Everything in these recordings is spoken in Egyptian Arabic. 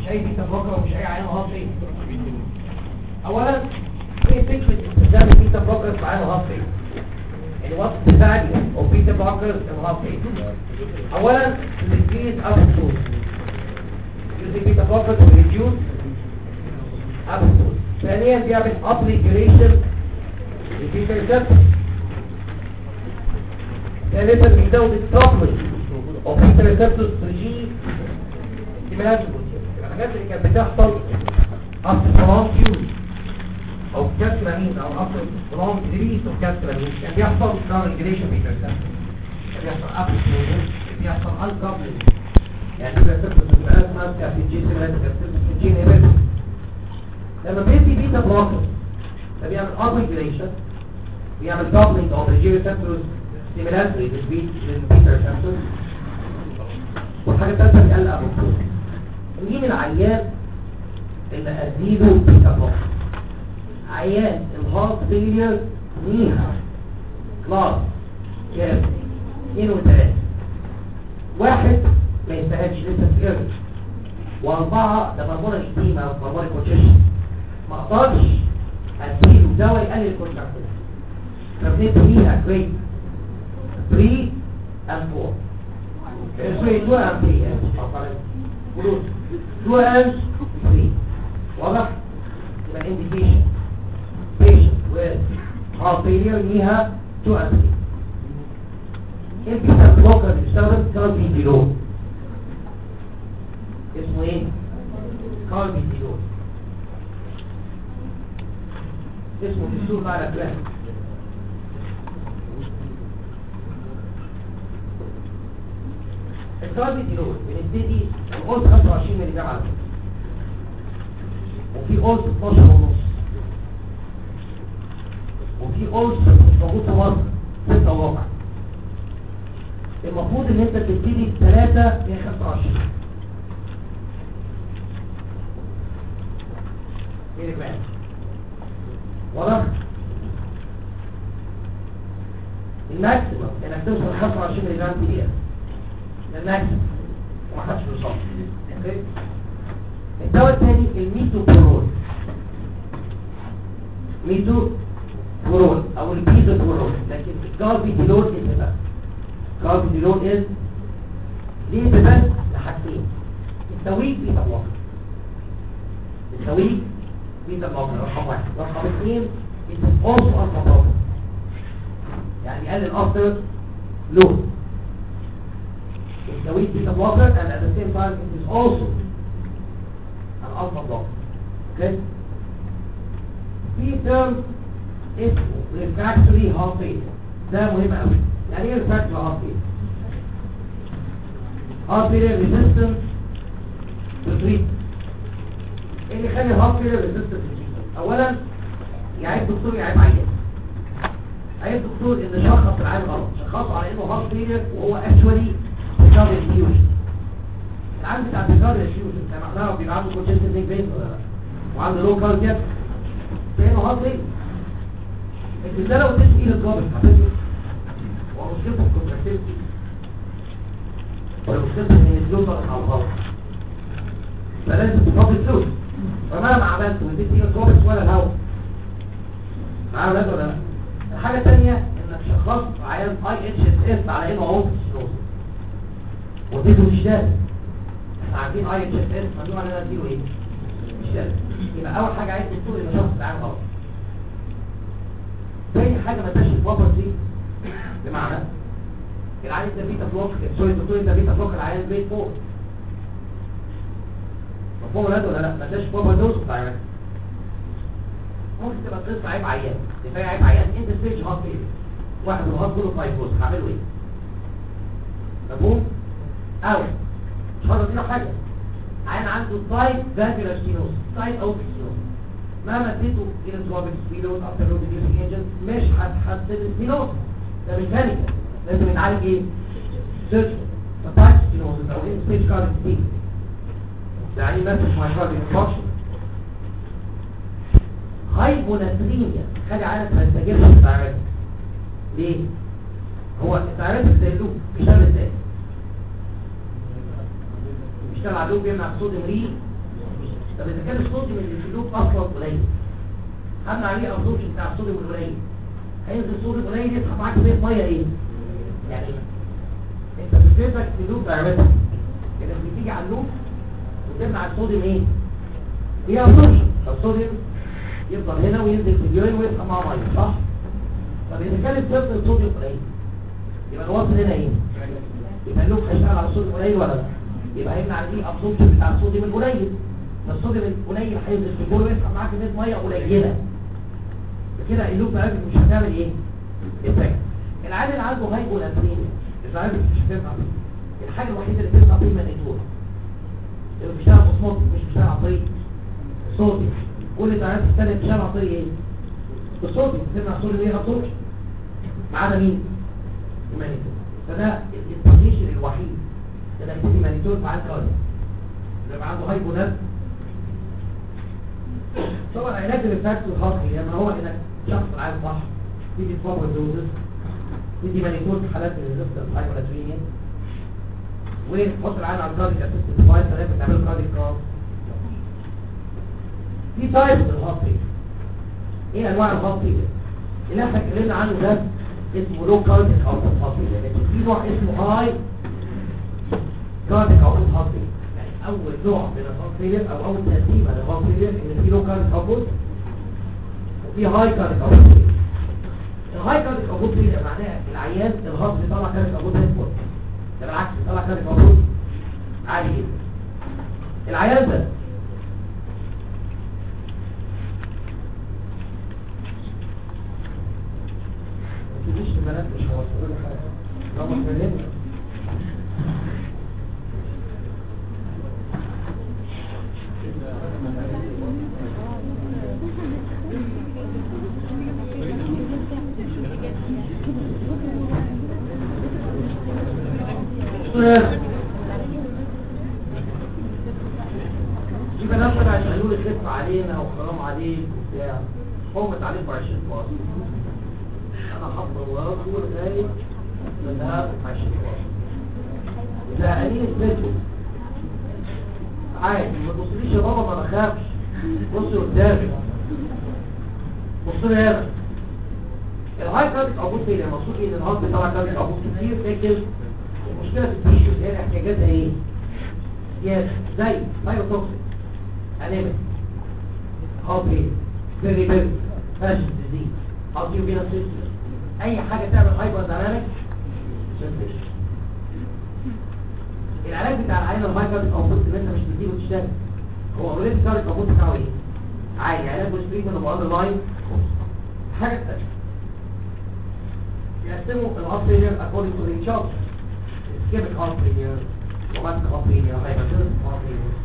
مش اي بيتا بلوكر ومش اي عيان هارت فين اولا ايه فكره استخدام البيتا بلوكر في عيان هارت فين يعني وات the value of beta blockers in heart failure اولا to decrease output using beta blockers to reduce output ثانيا بيعمل upregulation للبيتا receptor ثالثا بيزود التوبلي of beta receptors to G stimulation الحاجات اللي كانت بتحصل after prolonged use او كاتلامين او after prolonged release of كاتلامين كان بيحصل non-regulation beta receptor كان بيحصل upregulation كان بيحصل uncoupling يعني بيبقى سبب السؤالات ماسكة في الجي سيمات في الجي نيبل لما بيدي بيتا بلوكر ده بيعمل upregulation بيعمل doubling of the G receptors stimulatory للبيت للبيتا receptors والحاجة الثالثة بيقلق الدكتور مين العيان اللي ازيده بيتا بلوكر عيان الهارت فيلير نيها كلاس كام اثنين وثلاثة واحد ما يستاهلش لسه سكيرت واربعة ده مرمونة شتيمة او مرمونة كونشيشن ما اقدرش اديله دواء يقلل الكونتراكتيف فبنيت فيها جريد 3 and 4 سوري 2 and 3 2 and 3 واضح؟ يبقى indication patient with heart failure ليها 2 and 3 البيتا بلوكر اللي بيستخدم كاربيديلون اسمه ايه؟ كاربيديلون اسمه في السوق على كلام الكاربيديلون بنبتدي القرص 25 ملي جرام على فكرة وفي قرص 12 ونص وفي قرص مش موجود في مصر 6 وربع المفروض ان انت تبتدي بثلاثة ل 25 ملي جرام واضح؟ الماكسيمم انك توصل ل 25 ملي جرام في دقيقة ده الماكسيمم ومحدش بيوصل اوكي الدواء الثاني الميتوبرول ميتوبرول او البيزوبرول لكن الكاربيديلون اسم بس كاربيديلون از ليه بس لحاجتين التويج بيتا بلوكر التويج بيتا بلوكر رقم واحد رقم اثنين it is also alpha blocker يعني يقلل after load التويج بيتا بلوكر and at the same time it is also an alpha blocker okay في term اسمه refractory heart failure ده مهم قوي يعني ايه refractory heart failure heart failure resistance to treatment ايه اللي يخلي heart failure resistant to treatment اولا يعيب دكتور يعيب عيان عيب دكتور ان شخص العيان غلط شخصه على انه heart failure وهو actually بيكارد فيوجن العيان بتاع بيكارد فيوجن سمعناه بيبقى عنده كونجستيف نيك بين ولا لا وعنده لو كاردياك فانه heart failure انت ده لو اديت ايد الضابط حبيبي ومشكلته في الكونتراكتيفيتي ولا مشكلته ان الجلطه او غلط فلازم تحط الفلوس فما انا عملت واديت ايد الضابط ولا الهواء معايا ولاد ولا لا الحاجه الثانيه انك شخصت عيان اي اتش اس اس على انه عضو سيروز واديته مش لازم احنا عارفين اي اتش اس اس ممنوع ان انا اديله ايه مش لازم يبقى اول حاجه عايز تقول ان شخص العيان غلط تاني حاجة ما تاشي البروبرتي بمعنى العيان ده بيتا بلوك سوري الدكتور ده بيتا بلوك العيان البيت فوق مفهوم ولا ولا لا ما تاشي بروبر دوز بتاع العيان ممكن تبقى قصة عيب عيان كفاية عيب عيان انت ستيج هارت فيلير واحد من الهارت كله فايبروز هعمله ايه مفهوم او مش هقدر اديله حاجة عيان عنده سايد فالفيولار ستينوز سايد اوت ستينوز مهما اديته الانتروبيك سبيدوز افتر لود ريديوسينج ايجنت مش هتحسن السبيدوز ده ميكانيكال لازم يتعالج ايه سيرجن فتاك سبيدوز او ان ستيج كارد سبيد ده يعني مسج مايكارد انفكشن هايبوناتريميا خلي عارف ما يستجيبش للتعريف ليه هو التعريف السيلوك بيشتغل ازاي بيشتغل عدو بيمنع الصوديوم ري طب اذا كان الصوديوم اللي في اللوب اصلا قليل خدنا عليه ابزوربشن بتاع الصوديوم القليل هينزل الصوديوم القليل يسحب معاك شويه ميه ايه يعني انت بتفكر في اللوب دايركت كده بتيجي على اللوب وتمنع الصوديوم ايه هي ابزوربشن الصوديوم يفضل هنا وينزل في اليورين ويسحب معاه ميه صح طب اذا كان الصوديوم الصوديوم قليل يبقى الوصل هنا ايه يبقى اللوب هيشتغل على الصوديوم قليل ولا لا يبقى هيمنع دي ابزوربشن بتاع الصوديوم القليل فالصوديوم القليل هينزل في الجول ويسحب معاك كميه ميه قليله كده اللوب بقى مش هتعمل ايه افكت العيال اللي عنده هايبولاتريميا العيال مش هتنفع فيه الحاجه الوحيده اللي بتنفع فيه المانيتور اللي بيشتغل بصمت مش بيشتغل عن طريق صوتي كل العيال الثانيه بتشتغل عن طريق ايه الصوتي بتسمع صوتي ليه صوتي ما عدا مين المانيتور فده الانتجريشن الوحيد ده يكون مانيتور مع الكارد اللي عنده هايبولات طبعا علاج الريفاكس الخاصي لما هو انك شخص العالم صح تيجي تفور دوزز تيجي مانيتور في حالات الريزستنس هايبولاترينيا وتحط العالم على الكارديك اسيستنت ديفايس ثلاثه تعمل كارديك كراس في تايبس الهارت ريت ايه انواع الهارت ريت اللي احنا اتكلمنا عنه ده اسمه لو كارديك اوتبوت هارت ريت لكن في نوع اسمه هاي كارديك اوتبوت هارت ريت اول نوع من الهارت فيلير او اول تقسيمه للهارت فيلير ان في لو كارد اوتبوت وفي هاي كارد اوتبوت الهاي كارد اوتبوت فيلير معناها العيان الهارت بيطلع كارد اوتبوت هيدبوت ده بالعكس بيطلع كارد اوتبوت عالي جدا العيان ده ما تجيش البنات مش هوصلوا له حاجه لو ما اتكلمنا في بنات طلع يقولوا لي خف علينا وحرام عليك وبتاع قومت عليك ب 20 فاصل انا هفضل وراكم لغايه ما هاخد 20 فاصل زهقانين الفيديو عادي ما تبصليش يا بابا ما بخافش بص قدامي بص لي هنا الهاي كاربيك ابوت فين المقصود ان الهارت بتاع كاربيك ابوت كتير لكن المشكله في التيشو هي احتياجاتها ايه يس زي بايوتوكسيك انيميك هابي فيري بيري فاشن ديزيز هاوتيو بينا سيستم اي حاجه تعمل هايبر دايناميك سنسيشن العلاج بتاع العيان الهاي كاربيك ابوت اللي انت مش بتديله تشتغل هو اوريدي كاربيك ابوت بتاعه ايه عادي علاج وستريتمنت وبعد لاين حاجه تانية يقسموا الهارت فيلير according to the charge ischemic heart failure romantic heart failure hypertensive heart failure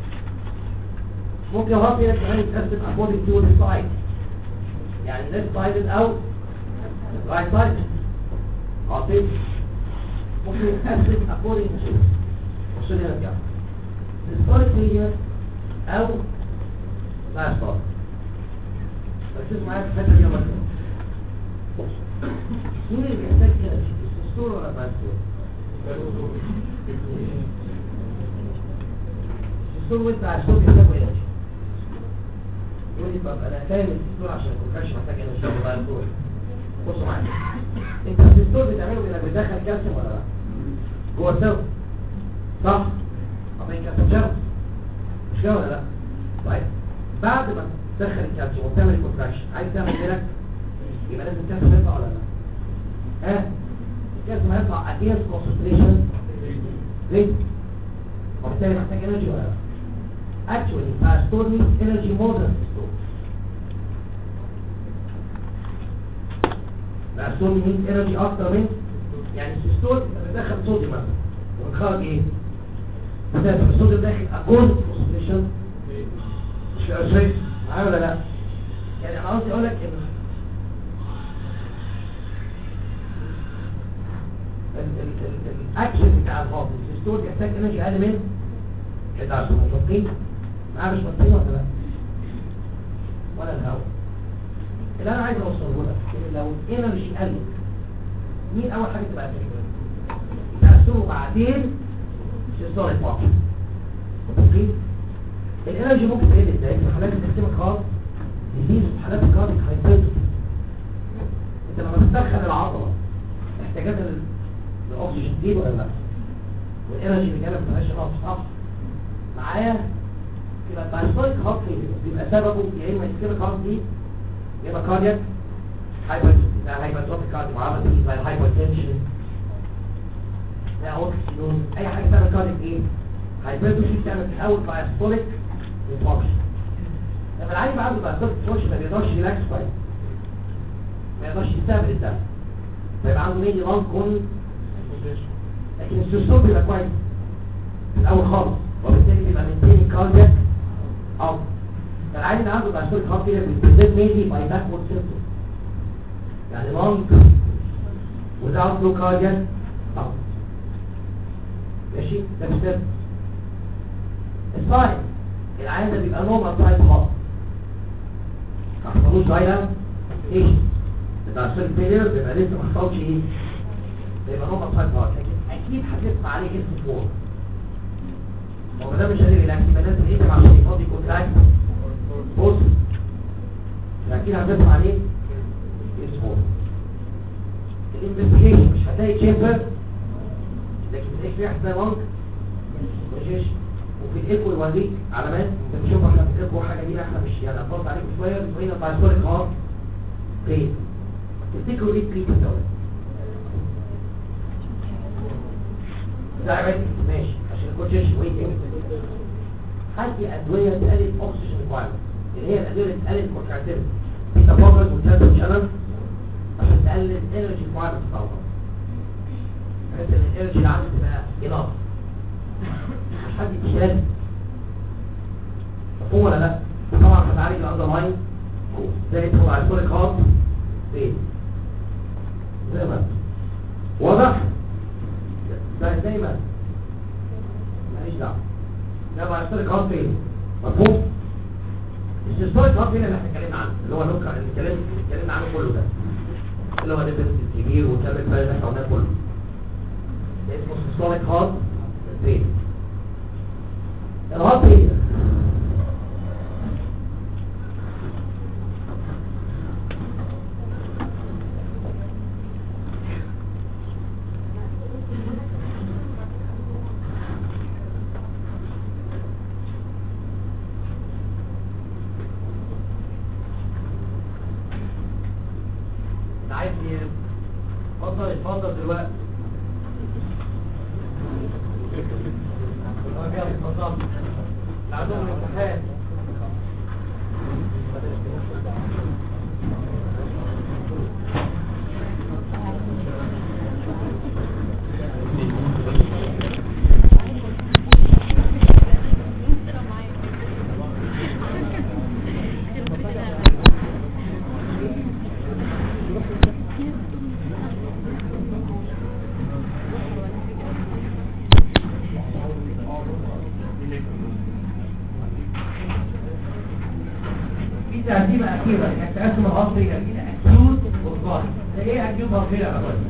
ممكن الهارت فيلير كمان يتقسم according to the side يعني left sided او right sided heart failure ممكن يتقسم according to عشان نرجع historic failure او لا historic ركزوا معايا في الحته دي يا مرحبا مين اللي بيحتاج كده الدستور ولا الدستور الدستور وانت على الشغل بيحتاج انرجي يقول لي طب انا فاهم الدستور عشان ما تبقاش محتاج انرجي ولا الدستور بصوا معايا انت الدستور بتعمله انك بتدخل كالسيوم ولا لا جوه السم صح طب انت كالسيوم مش كده ولا لا طيب بعد ما تدخل الكالسيوم وتعمل كونتراكشن عايز تعمل كده يبقى لازم الكالسيوم يطلع ولا لا ها الكالسيوم هيطلع against concentration rate وبالتالي محتاج energy ولا لا actually fast needs energy more than systole fast needs energy اكتر من يعني السيستول بتدخل صوديوم مثلا وتخرج ايه بتدخل الصوديوم داخل اكون concentration مش شايف معايا ولا لا يعني انا قصدي اقول لك ان الاكشن بتاع الهارت السيستول بيحتاج انرجي اقل من 11 متفقين معايا مش متفقين ولا لا ولا الهواء اللي انا عايز اوصله لك ان لو الانرجي قل مين اول حاجه تبقى تاثيره بعدين سيستوليك فانكشن متفقين الانرجي ممكن تقل ازاي في حالات السيستم خاص يزيد في حالات الكارديك هايبرتروفي انت لما بتدخل العضله احتياجات ال- الاكسجين تزيد ولا لا والانرجي اللي جالك مبقاش ناقص صح معايا يبقى الدايستوليك هارت فيلير بيبقى سببه يا اما السيستم خاص دي يا اما كاردياك هايبرتروفي زي هايبرتروفيك كارديوميوباثي زي الهايبرتنشن زي اوكسيدوز اي حاجه تعمل كارديك ايه هايبرتروفي بتعمل في الاول دايستوليك انفاركشن لما العيل بقى عنده دايستوليك انفاركشن ما بيقدرش يلاكس كويس ما يقدرش يستقبل الدم فيبقى عنده ميني لانج كون لكن السيستول بيبقى كويس في الاول خالص وبالتالي بيبقى مينتيني كاردياك او فالعيل اللي عنده دايستوليك هارت فيلير بيبريزنت مينلي باي باكورد سيمبتوم يعني لانج without no cardiac out ماشي ده مش ده الساين العيان ده بيبقى نورمال سايز هارت ما حصلوش دايلام ايش بتاع السيل فيلير بيبقى لسه ما حصلش ايه بيبقى نورمال سايز هارت لكن اكيد هتسمع عليه اس 4 هو ما ده مش قادر يلاكس يبقى لازم يقدم عشان يفضي كونتراكت بص اكيد هتسمع عليه اس 4 الانفستيجيشن مش هتلاقي تشامبر لكن في الاكس واحد زي مانك ماشيش وفي الايكو يوريك علامات انت بتشوف احنا في الايكو حاجه دي احنا مش يعني اطلت عليكم شويه بتبين الدايستوليك هارت ريت تفتكروا ايه التريت دوت دايركت ماشي عشان الكوتشيش ويت هدي ادويه تقلل اكسجين ريكوايرمنت اللي هي الادويه اللي تقلل كونتراكتيفيتي بيتا بلوكرز وتلاتة شانل عشان تقلل الانرجي ريكوايرمنت بتاع الهارت بحيث ان الانرجي اللي عندك تبقى اناف مش حد يتشال مفهوم ولا لا طبعا هتعالج الاندرلاين زي تدخل على الكوريك هارت فين زي ما انت. واضح ده زي ما انت. ماليش دعوه ده مع الكوريك هارت فين مفهوم السيستوليك هارت فين اللي احنا اتكلمنا عنه اللي هو النكره اللي اتكلمنا اتكلمنا عنه كله ده اللي هو نفس الكبير وكامل بقى اللي احنا قلناه كله ده اسمه سيستوليك هارت فين الهارت فين اللي عايز يتفضل يتفضل دلوقتي طب يلا اتفضل اللي عندهم الامتحان في تقسيمة أخيرة إنك تقسم الهارت إلى أكيوت وكرونيك ده إيه أكيوت هارت فيلر يا أخوان؟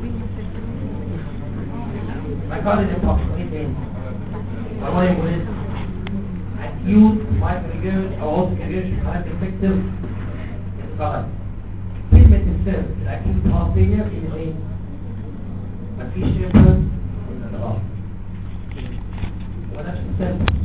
مايكارديال انفاركشن إيه تاني؟ والله يقول أكيوت مايكروجيرج أو أوتوجيرج في حالات إنفكتيف انفاركشن كلمة السر الأكيوت هارت فيلر إنه إيه؟ مفيش شيبر غلط ونفس السر